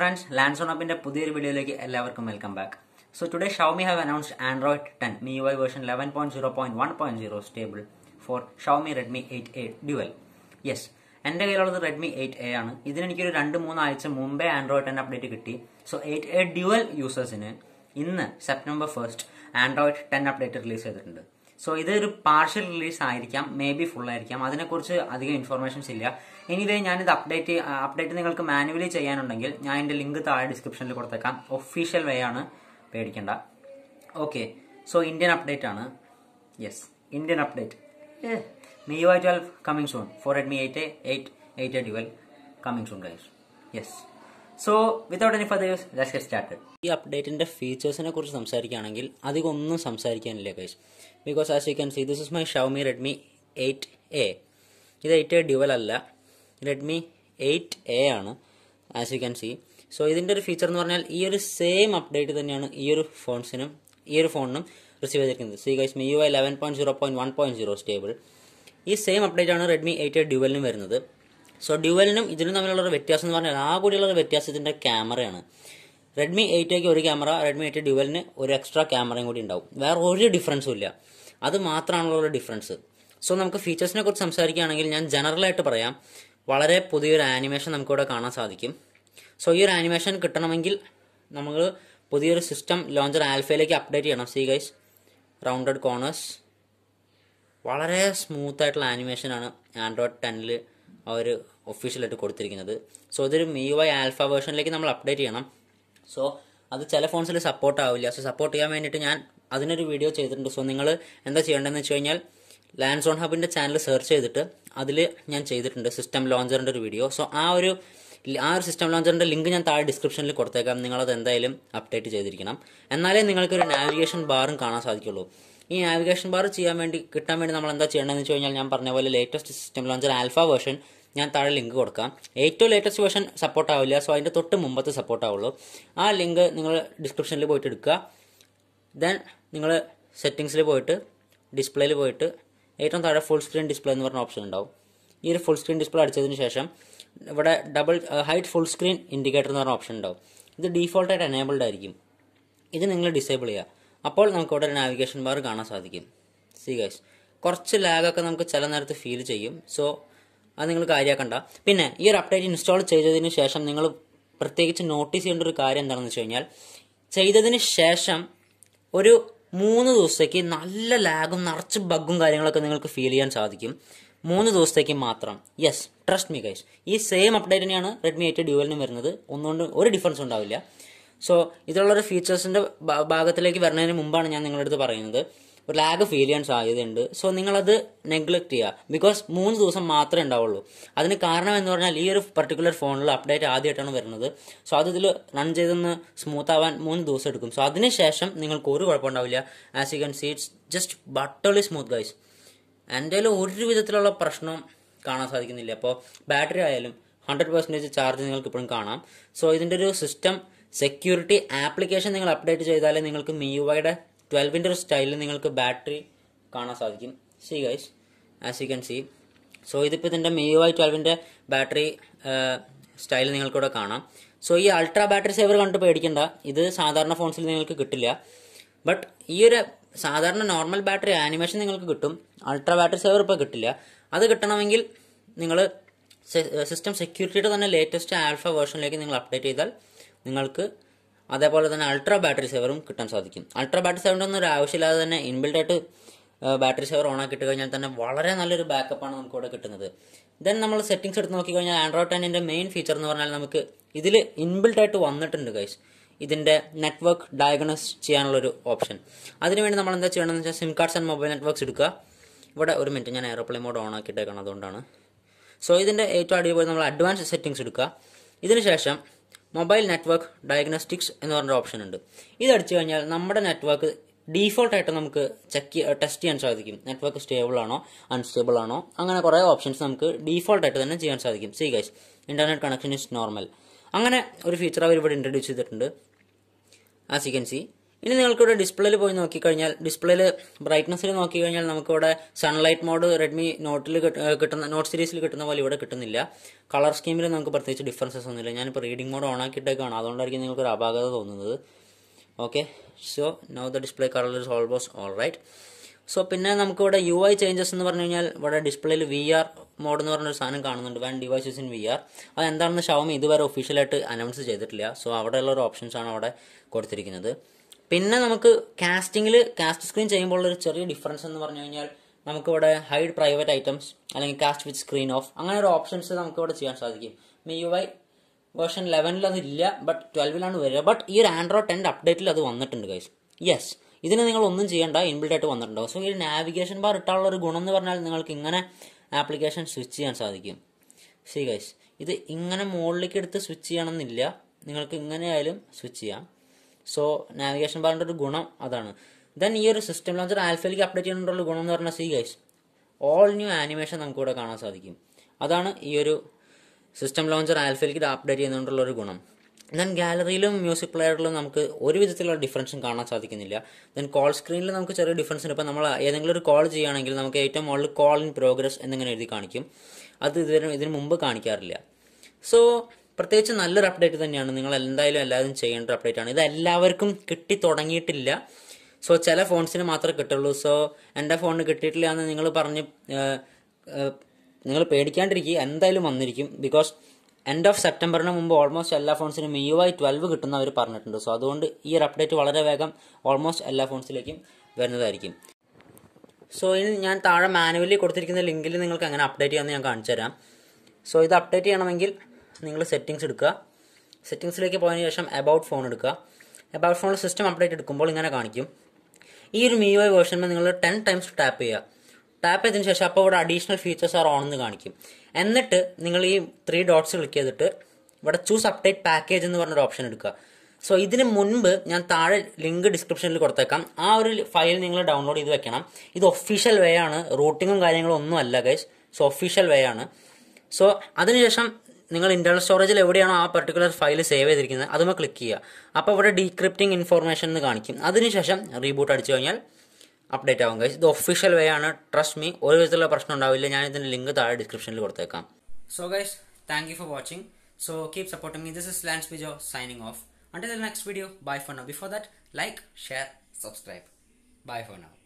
friends lands on അപ്പിന്റെ പുതിയൊരു വീഡിയോയിലേക്ക് എല്ലാവർക്കും welcome back so today Xiaomi have announced Android ten me U I version eleven point zero point one point zero stable for Xiaomi Redmi eight A dual yes എന്റെ കയ്യിലുള്ളത് Redmi eight A ആണ് ഇതിന് എനിക്കൊരു രണ്ട് മൂന്ന് ആഴ്ച മുമ്പേ Android ten update കിട്ടി സോ എയ്റ്റ് എ ഡ്യുവൽ യൂസേഴ്സിന് ഇന്ന് September first Android ten update release ചെയ്തിട്ടുണ്ട് സോ ഇതൊരു പാർഷ്യൽ റിലീസ് ആയിരിക്കാം മേ ബി ഫുൾ ആയിരിക്കാം അതിനെക്കുറിച്ച് അധികം ഇൻഫർമേഷൻസ് ഇല്ല എനിവേ ഞാനിത് അപ്ഡേറ്റ് അപ്ഡേറ്റ് നിങ്ങൾക്ക് മാനുവലി ചെയ്യാനുണ്ടെങ്കിൽ ഞാൻ എൻ്റെ ലിങ്ക് താഴെ ഡിസ്ക്രിപ്ഷനിൽ കൊടുത്തേക്കാം ഒഫീഷ്യൽ വേ ആണ് പേടിക്കണ്ട ഓക്കെ സോ ഇന്ത്യൻ അപ്ഡേറ്റ് ആണ് yes Indian update me U I twelve coming soon for Redmi eight eight eight A dual coming soon guys yes so without any further use let's get started ഈ അപ്ഡേറ്റിന്റെ ഫീച്ചേഴ്സിനെ കുറിച്ച് സംസാരിക്കുകയാണെങ്കിൽ അധികം ഒന്നും സംസാരിക്കാനില്ല guys because as you can see this is my Xiaomi Redmi eight A ഇത് eight A dual അല്ല റെഡ്മി എയ്റ്റ് എ ആണ് as you can see so ഇതിന്റെ ഒരു ഫീച്ചർ എന്ന് പറഞ്ഞാൽ ഈ ഒരു സെയിം അപ്ഡേറ്റ് തന്നെയാണ് ഈ ഒരു ഫോൺസിനും ഈ ഒരു ഫോണിനും റിസീവ് ചെയ്തിരിക്കുന്നത് സി ഗൈസ് മി U MIUI eleven point zero point one point zero stable ഈ സെയിം അപ്ഡേറ്റ് ആണ് റെഡ്മി എയ്റ്റ് എ ഡ്യുവലിനും വരുന്നത് സോ ഡ്യുവലിനും ഇതിനും തമ്മിലുള്ള ഒരു വ്യത്യാസം എന്ന് പറഞ്ഞാൽ ആ കൂടിയുള്ള ഒരു വ്യത്യാസത്തിന്റെ ക്യാമറയാണ് റെഡ്മി എയ്റ്റേക്ക് ഒരു ക്യാമറ റെഡ്മി എയ്റ്റ് ഡ്യുവലിന് ഒരു എക്സ്ട്രാ ക്യാമറയും കൂടി ഉണ്ടാവും വേറെ ഒരു ഡിഫറൻസും ഇല്ല അത് മാത്രമാണുള്ള ഒരു ഡിഫറൻസ് സോ നമുക്ക് ഫീച്ചേഴ്സിനെ കുറിച്ച് സംസാരിക്കുകയാണെങ്കിൽ ഞാൻ ജനറലായിട്ട് പറയാം വളരെ പുതിയൊരു ആനിമേഷൻ നമുക്കിവിടെ കാണാൻ സാധിക്കും സോ ഈ ഒരു ആനിമേഷൻ കിട്ടണമെങ്കിൽ നമ്മൾ പുതിയൊരു സിസ്റ്റം ലോഞ്ചർ ആൽഫയിലേക്ക് അപ്ഡേറ്റ് ചെയ്യണം സി ഗൈസ് റൗണ്ടഡ് കോർണേഴ്സ് വളരെ സ്മൂത്ത് ആയിട്ടുള്ള ആനിമേഷനാണ് ആൻഡ്രോയിഡ് ടെന്നിൽ അവർ ഒഫീഷ്യലായിട്ട് കൊടുത്തിരിക്കുന്നത് സോ ഇതൊരു മി യു ഐ ആൽഫ വേർഷനിലേക്ക് നമ്മൾ അപ്ഡേറ്റ് ചെയ്യണം സോ അത് ചില ഫോൺസിൽ സപ്പോർട്ട് ആവില്ല സോ സപ്പോർട്ട് ചെയ്യാൻ വേണ്ടിയിട്ട് ഞാൻ അതിനൊരു വീഡിയോ ചെയ്തിട്ടുണ്ട് സോ നിങ്ങൾ എന്താ ചെയ്യേണ്ടതെന്ന് വെച്ച് കഴിഞ്ഞാൽ ലാൻഡ് സോൺ ഹബിന്റെ ചാനൽ സെർച്ച് ചെയ്തിട്ട് അതിൽ ഞാൻ ചെയ്തിട്ടുണ്ട് സിസ്റ്റം ലോഞ്ചറിന്റെ ഒരു വീഡിയോ സോ ആ ഒരു ആ ഒരു സിസ്റ്റം ലോഞ്ചറിന്റെ ലിങ്ക് ഞാൻ താഴെ ഡിസ്ക്രിപ്ഷനിൽ കൊടുത്തേക്കാം നിങ്ങളത് എന്തായാലും അപ്ഡേറ്റ് ചെയ്തിരിക്കണം എന്നാലേ നിങ്ങൾക്ക് ഒരു നാവിഗേഷൻ ബാറും കാണാൻ സാധിക്കുള്ളൂ ഈ നാവിഗേഷൻ ബാർ ചെയ്യാൻ വേണ്ടി കിട്ടാൻ വേണ്ടി നമ്മൾ എന്താ ചെയ്യേണ്ടതെന്ന് വെച്ച് കഴിഞ്ഞാൽ ഞാൻ പറഞ്ഞ പോലെ latest system launcher alpha version ഞാൻ താഴെ ലിങ്ക് കൊടുക്കാം ഏറ്റവും ലേറ്റസ്റ്റ് വേർഷൻ സപ്പോർട്ട് ആവില്ല സോ അതിന്റെ തൊട്ട് മുമ്പത്തെ സപ്പോർട്ട് ആവുള്ളൂ ആ ലിങ്ക് നിങ്ങൾ ഡിസ്ക്രിപ്ഷനിൽ പോയിട്ട് എടുക്കുക ദെൻ നിങ്ങൾ സെറ്റിംഗ്സിൽ പോയിട്ട് ഡിസ്പ്ലേയിൽ പോയിട്ട് ഏറ്റവും താഴെ ഫുൾ സ്ക്രീൻ ഡിസ്പ്ലേ എന്ന് പറഞ്ഞ ഓപ്ഷൻ ഉണ്ടാവും ഈ ഒരു ഫുൾ സ്ക്രീൻ ഡിസ്പ്ലേ അടിച്ചതിന് ശേഷം ഇവിടെ double height full screen indicator എന്ന് പറഞ്ഞ ഓപ്ഷൻ ഉണ്ടാവും ഇത് ഡീഫോൾട്ടായിട്ട് എനേബിൾഡ് ആയിരിക്കും ഇത് നിങ്ങൾ ഡിസേബിൾ ചെയ്യുക അപ്പോൾ നമുക്ക് ഇവിടെ ഒരു നാവിഗേഷൻ ബാർ കാണാൻ സാധിക്കും സി ഗൈസ് കുറച്ച് ലാഗൊക്കെ നമുക്ക് ചില നേരത്ത് ഫീൽ ചെയ്യും സോ അത് നിങ്ങൾ കാര്യമാക്കണ്ട പിന്നെ ഈ ഒരു അപ്ഡേറ്റ് ഇൻസ്റ്റാൾ ചെയ്തതിന് ശേഷം നിങ്ങൾ പ്രത്യേകിച്ച് നോട്ടീസ് ചെയ്യേണ്ട ഒരു കാര്യം എന്താണെന്ന് വെച്ച് കഴിഞ്ഞാൽ ചെയ്തതിന് ശേഷം ഒരു മൂന്ന് ദിവസത്തേക്ക് നല്ല ലാഗും നിറച്ച് ബഗ്ഗും കാര്യങ്ങളൊക്കെ നിങ്ങൾക്ക് ഫീൽ ചെയ്യാൻ സാധിക്കും മൂന്ന് ദിവസത്തേക്ക് മാത്രം യെസ് ട്രസ്റ്റ് മീ ഗൈസ് ഈ സെയിം അപ്ഡേറ്റ് തന്നെയാണ് റെഡ്മി എയ്റ്റ് ഡ്യുവലിനും വരുന്നത് ഒന്നുകൊണ്ട് ഒരു ഡിഫറൻസ് ഉണ്ടാവില്ല സോ ഇതിലുള്ള ഒരു ഫീച്ചേഴ്സിന്റെ ഭാഗത്തിലേക്ക് വരുന്നതിന് മുമ്പാണ് ഞാൻ നിങ്ങളുടെ അടുത്ത് പറയുന്നത് ഒരു ലാഗ് ഫീൽ ചെയ്യാൻ സാധ്യതയുണ്ട് സോ നിങ്ങളത് നെഗ്ലക്ട് ചെയ്യുക ബിക്കോസ് മൂന്ന് ദിവസം മാത്രമേ ഉണ്ടാവുള്ളൂ അതിന് കാരണം എന്ന് പറഞ്ഞാൽ ഈ ഒരു പർട്ടിക്കുലർ ഫോണിൽ അപ്ഡേറ്റ് ആദ്യമായിട്ടാണ് വരുന്നത് സോ അത് ഇതിൽ റൺ ചെയ്തൊന്ന് സ്മൂത്ത് ആവാൻ മൂന്ന് ദിവസം എടുക്കും സോ അതിനുശേഷം നിങ്ങൾക്ക് ഒരു കുഴപ്പമുണ്ടാവില്ല as you can see it's just butterly smooth guys എൻ്റെ ഒരു വിധത്തിലുള്ള പ്രശ്നം കാണാൻ സാധിക്കുന്നില്ല അപ്പോൾ ബാറ്ററി ആയാലും ഹൺഡ്രഡ് പെർസെൻറ്റേജ് ചാർജ് നിങ്ങൾക്ക് ഇപ്പോഴും കാണാം സോ ഇതിൻ്റെ ഒരു സിസ്റ്റം സെക്യൂരിറ്റി ആപ്ലിക്കേഷൻ നിങ്ങൾ അപ്ഡേറ്റ് ചെയ്താലേ നിങ്ങൾക്ക് മി യു ഐയുടെ ട്വൽവിൻ്റെ ഒരു സ്റ്റൈലിൽ നിങ്ങൾക്ക് ബാറ്ററി കാണാൻ സാധിക്കും see guys as you can see so ഇതിപ്പോൾ ഇതിൻ്റെ മി യു ഐ ട്വൽവിൻ്റെ ബാറ്ററി സ്റ്റൈൽ നിങ്ങൾക്കിവിടെ കാണാം സോ ഈ അൾട്രാ ബാറ്ററി സേവർ കണ്ട് പേടിക്കണ്ട ഇത് സാധാരണ ഫോൺസിൽ നിങ്ങൾക്ക് കിട്ടില്ല ബട്ട് ഈ ഒരു സാധാരണ നോർമൽ ബാറ്ററി ആനിമേഷൻ നിങ്ങൾക്ക് കിട്ടും അൾട്രാ ബാറ്ററി സേവർ ഇപ്പോൾ കിട്ടില്ല അത് കിട്ടണമെങ്കിൽ നിങ്ങൾ സിസ്റ്റം സെക്യൂരിറ്റിയുടെ തന്നെ ലേറ്റസ്റ്റ് ആൽഫ വേർഷനിലേക്ക് നിങ്ങൾ അപ്ഡേറ്റ് ചെയ്താൽ നിങ്ങൾക്ക് അതേപോലെ തന്നെ അൾട്രാ ബാറ്ററി സേവറും കിട്ടാൻ സാധിക്കും അൾട്രാ ബാറ്ററി സേവറിൻ്റെ ഒന്നും ഒരു ആവശ്യമില്ലാതെ തന്നെ ഇൻബിൽഡ് ആയിട്ട് ബാറ്ററി സേവർ ഓൺ ആക്കി കഴിഞ്ഞാൽ തന്നെ വളരെ നല്ലൊരു ബാക്കപ്പാണ് നമുക്ക് ഇവിടെ കിട്ടുന്നത് ദെൻ നമ്മൾ സെറ്റിംഗ്സ് എടുത്ത് നോക്കിക്കഴിഞ്ഞാൽ ആൻഡ്രോയിഡ് ടെന്നിന്റെ മെയിൻ ഫീച്ചർ എന്ന് പറഞ്ഞാൽ നമുക്ക് ഇതിൽ ഇൻബിൽഡ് ആയിട്ട് വന്നിട്ടുണ്ട് ഗൈസ് ഇതിന്റെ നെറ്റ്വർക്ക് ഡയഗ്നോസ് ചെയ്യാനുള്ള ഒരു ഓപ്ഷൻ അതിനുവേണ്ടി നമ്മൾ എന്താ ചെയ്യണമെന്ന് വെച്ചാൽ SIM cards and mobile networks എടുക്കുക ഇവിടെ ഒരു മിനിറ്റ് ഞാൻ എയർപ്ലെയിൻ മോഡ് ഓൺ ആക്കിയിട്ടേക്കാണ് അതുകൊണ്ടാണ് സോ ഇതിന്റെ ഏറ്റവും അടിപൊളി നമ്മൾ അഡ്വാൻസ് സെറ്റിംഗ്സ് എടുക്കുക ഇതിനുശേഷം മൊബൈൽ നെറ്റ്വർക്ക് ഡയഗ്നോസ്റ്റിക്സ് എന്ന് പറഞ്ഞ ഓപ്ഷൻ ഉണ്ട് ഇത് അടിച്ചു കഴിഞ്ഞാൽ നമ്മുടെ നെറ്റ്വർക്ക് ഡീഫോൾട്ട് ആയിട്ട് നമുക്ക് ചെക്ക് ടെസ്റ്റ് ചെയ്യാൻ സാധിക്കും നെറ്റ്വർക്ക് സ്റ്റേബിൾ ആണോ അൺസ്റ്റേബിൾ ആണോ അങ്ങനെ കുറേ ഓപ്ഷൻസ് നമുക്ക് ഡീഫോൾട്ട് ആയിട്ട് തന്നെ ചെയ്യാൻ സാധിക്കും see guys internet connection is normal അങ്ങനെ ഒരു ഫീച്ചർ അവർ ഇവിടെ ഇൻട്രൊഡ്യൂസ് ചെയ്തിട്ടുണ്ട് ആസ് യു കൻ സി ഇനി നിങ്ങൾക്കിവിടെ ഡിസ്പ്ലേയിൽ പോയി നോക്കിക്കഴിഞ്ഞാൽ ഡിസ്പ്ലേയിൽ ബ്രൈറ്റ്നസ്സിൽ നോക്കിക്കഴിഞ്ഞാൽ നമുക്കിവിടെ സൺലൈറ്റ് മോഡ് റെഡ്മി നോട്ടിൽ കിട്ടുന്ന നോട്ട് സീരീസിൽ കിട്ടുന്ന പോലെ ഇവിടെ കിട്ടുന്നില്ല കളർ സ്കീമിൽ നമുക്ക് പ്രത്യേകിച്ച് ഡിഫറൻസസ് ഒന്നുമില്ല ഞാനിപ്പോൾ റീഡിംഗ് മോഡ് ഓൺ ആക്കിയിട്ടേക്കാണ് അതുകൊണ്ടായിരിക്കും നിങ്ങൾക്ക് ഒരു അപാകത തോന്നുന്നത് okay so no the display colour is almost all right so പിന്നെ നമുക്കിവിടെ യു ഐ ചേഞ്ചസ് എന്ന് പറഞ്ഞു കഴിഞ്ഞാൽ ഇവിടെ ഡിസ്പ്ലേയിൽ വി ആർ മോഡ് എന്ന് പറഞ്ഞൊരു സാധനം കാണുന്നുണ്ട് one devices in we are അത് എന്താണെന്ന് ഷവമി ഇതുവരെ ഒഫീഷ്യലായിട്ട് അനൗൺസ് ചെയ്തിട്ടില്ല സോ അവിടെയുള്ള ഒരു ഓപ്ഷൻസ് ആണ് അവിടെ കൊടുത്തിരിക്കുന്നത് പിന്നെ നമുക്ക് കാസ്റ്റിംഗിൽ കാസ്റ്റ് സ്ക്രീൻ ചെയ്യുമ്പോൾ ഒരു ചെറിയ ഡിഫറൻസ് എന്ന് പറഞ്ഞു കഴിഞ്ഞാൽ നമുക്കിവിടെ ഹൈഡ് പ്രൈവറ്റ് ഐറ്റംസ് അല്ലെങ്കിൽ കാസ്റ്റ് വിത്ത് സ്ക്രീൻ ഓഫ് അങ്ങനെ ഒരു ഓപ്ഷൻസ് നമുക്കിവിടെ ചെയ്യാൻ സാധിക്കും മി യു ഐ വേർഷൻ ലെവനിൽ അതില്ല ബട്ട് ട്വൽവിലാണ് വരിക ബട്ട് ഈ ഒരു ആൻഡ്രോയിഡ് ടെൻ അപ്ഡേറ്റിൽ അത് വന്നിട്ടുണ്ട് ഗൈസ് യെസ് ഇതിന് നിങ്ങൾ ഒന്നും ചെയ്യേണ്ട ഇൻബിൽഡ് ആയിട്ട് വന്നിട്ടുണ്ടാവും സോ ഈ നാവിഗേഷൻ ബാർ ഇട്ടാനുള്ള ഒരു ഗുണം എന്ന് പറഞ്ഞാൽ നിങ്ങൾക്ക് ഇങ്ങനെ ആപ്ലിക്കേഷൻ സ്വിച്ച് ചെയ്യാൻ സാധിക്കും സി ഗൈസ് ഇത് ഇങ്ങനെ മുകളിലേക്ക് എടുത്ത് സ്വിച്ച് ചെയ്യണമെന്നില്ല നിങ്ങൾക്ക് ഇങ്ങനെ ആയാലും സ്വിച്ച് ചെയ്യാം സോ നാവിഗേഷൻ ബാറിൻ്റെ ഒരു ഗുണം അതാണ് ദെൻ ഈ ഒരു സിസ്റ്റം ലോഞ്ചർ ആൽഫയിലേക്ക് അപ്ഡേറ്റ് ചെയ്യുന്നതിനുള്ള ഗുണം എന്ന് പറഞ്ഞാൽ see guys all new animation നമുക്കിവിടെ കാണാൻ സാധിക്കും അതാണ് ഈ ഒരു സിസ്റ്റം ലോഞ്ചർ ആൽഫയിലേക്ക് അപ്ഡേറ്റ് ചെയ്യുന്നതുകൊണ്ടുള്ള ഒരു ഗുണം ദെൻ ഗാലറിയിലും മ്യൂസിക് പ്ലെയറിലും നമുക്ക് ഒരു വിധത്തിലുള്ള ഡിഫറൻസും കാണാൻ സാധിക്കുന്നില്ല ദെൻ കോൾ സ്ക്രീനിൽ നമുക്ക് ചെറിയ ഡിഫറൻസ് ഉണ്ട് ഇപ്പം നമ്മൾ ഏതെങ്കിലും ഒരു കോൾ ചെയ്യുകയാണെങ്കിൽ നമുക്ക് ഏറ്റവും മുകളിൽ കോൾ ഇൻ പ്രോഗ്രസ് എന്നിങ്ങനെ എഴുതി കാണിക്കും അത് ഇതുവരെ ഇതിന് മുമ്പ് കാണിക്കാറില്ല സോ പ്രത്യേകിച്ച് നല്ലൊരു അപ്ഡേറ്റ് തന്നെയാണ് നിങ്ങൾ എന്തായാലും എല്ലാവരും ചെയ്യേണ്ട ഒരു അപ്ഡേറ്റ് ആണ് ഇത് എല്ലാവർക്കും കിട്ടി തുടങ്ങിയിട്ടില്ല സോ ചില ഫോൺസിന് മാത്രമേ കിട്ടുള്ളൂ സോ എൻ്റെ ഫോണിന് കിട്ടിയിട്ടില്ല എന്ന് നിങ്ങൾ പറഞ്ഞ് നിങ്ങൾ പേടിക്കാണ്ടിരിക്കുക എന്തായാലും വന്നിരിക്കും ബിക്കോസ് എൻഡ് ഓഫ് സെപ്റ്റംബറിന് മുമ്പ് ഓൾമോസ്റ്റ് എല്ലാ ഫോൺസിനും മി യു ഐ ട്വൽവ് കിട്ടുന്ന അവർ പറഞ്ഞിട്ടുണ്ട് സോ അതുകൊണ്ട് ഈ ഒരു അപ്ഡേറ്റ് വളരെ വേഗം ഓൾമോസ്റ്റ് എല്ലാ ഫോൺസിലേക്കും വരുന്നതായിരിക്കും സോ ഇനി ഞാൻ താഴെ മാനുവലി കൊടുത്തിരിക്കുന്ന ലിങ്കിൽ നിങ്ങൾക്ക് എങ്ങനെ അപ്ഡേറ്റ് ചെയ്യാമെന്ന് ഞാൻ കാണിച്ചു തരാം സോ ഇത് അപ്ഡേറ്റ് ചെയ്യണമെങ്കിൽ നിങ്ങൾ സെറ്റിങ്സ് എടുക്കുക സെറ്റിങ്സിലേക്ക് പോയതിന് ശേഷം അബൌട്ട് ഫോൺ എടുക്കുക അബൌട്ട് ഫോണിൽ സിസ്റ്റം അപ്ഡേറ്റ് എടുക്കുമ്പോൾ ഇങ്ങനെ കാണിക്കും ഈ ഒരു മി യു ഐ വേർഷനിൽ നിങ്ങൾ ടെൻ ടൈംസ് ടാപ്പ് ചെയ്യുക ടാപ്പ് ചെയ്തതിന് ശേഷം അപ്പോൾ ഇവിടെ അഡീഷണൽ ഫീച്ചേഴ്സ് ആർ ഓൺ എന്ന് കാണിക്കും എന്നിട്ട് നിങ്ങൾ ഈ ത്രീ ഡോട്ട്സ് ക്ലിക്ക് ചെയ്തിട്ട് ഇവിടെ ചൂസ് അപ്ഡേറ്റ് പാക്കേജ് എന്ന് പറഞ്ഞൊരു ഓപ്ഷൻ എടുക്കുക സോ ഇതിന് മുൻപ് ഞാൻ താഴെ ലിങ്ക് ഡിസ്ക്രിപ്ഷനിൽ കൊടുത്തേക്കാം ആ ഒരു ഫയൽ നിങ്ങൾ ഡൗൺലോഡ് ചെയ്ത് വെക്കണം ഇത് ഒഫീഷ്യൽ വേ ആണ് റൂട്ടിങ്ങും കാര്യങ്ങളും ഒന്നും അല്ല ഗൈസ് സോ ഒഫീഷ്യൽ വേ ആണ് സോ അതിനുശേഷം നിങ്ങൾ ഇന്റർണൽ സ്റ്റോറേജിൽ എവിടെയാണോ ആ പെർട്ടിക്കുലർ ഫയൽ സേവ് ചെയ്തിരിക്കുന്നത് അതുമ്പോൾ ക്ലിക്ക് ചെയ്യുക അപ്പോൾ ഇവിടെ ഡീക്രിപ്റ്റിംഗ് ഇൻഫോർമേഷൻ എന്ന് കാണിക്കും അതിനുശേഷം റീബൂട്ട് അടിച്ചു കഴിഞ്ഞാൽ അപ്ഡേറ്റ് ആവും ഗൈസ് ഇത് ഒഫീഷ്യൽ വേ ആണ് ട്രസ്റ്റ് മീ ഒരു വിധത്തിലുള്ള പ്രശ്നം ഉണ്ടാവില്ല ഞാൻ ഇതിന്റെ ലിങ്ക് താഴെ ഡിസ്ക്രിപ്ഷനിൽ കൊടുത്തേക്കാം so guys thank you for watching so keep supporting me this is Lance Bijo signing off until the next video bye for now before that like share subscribe bye for now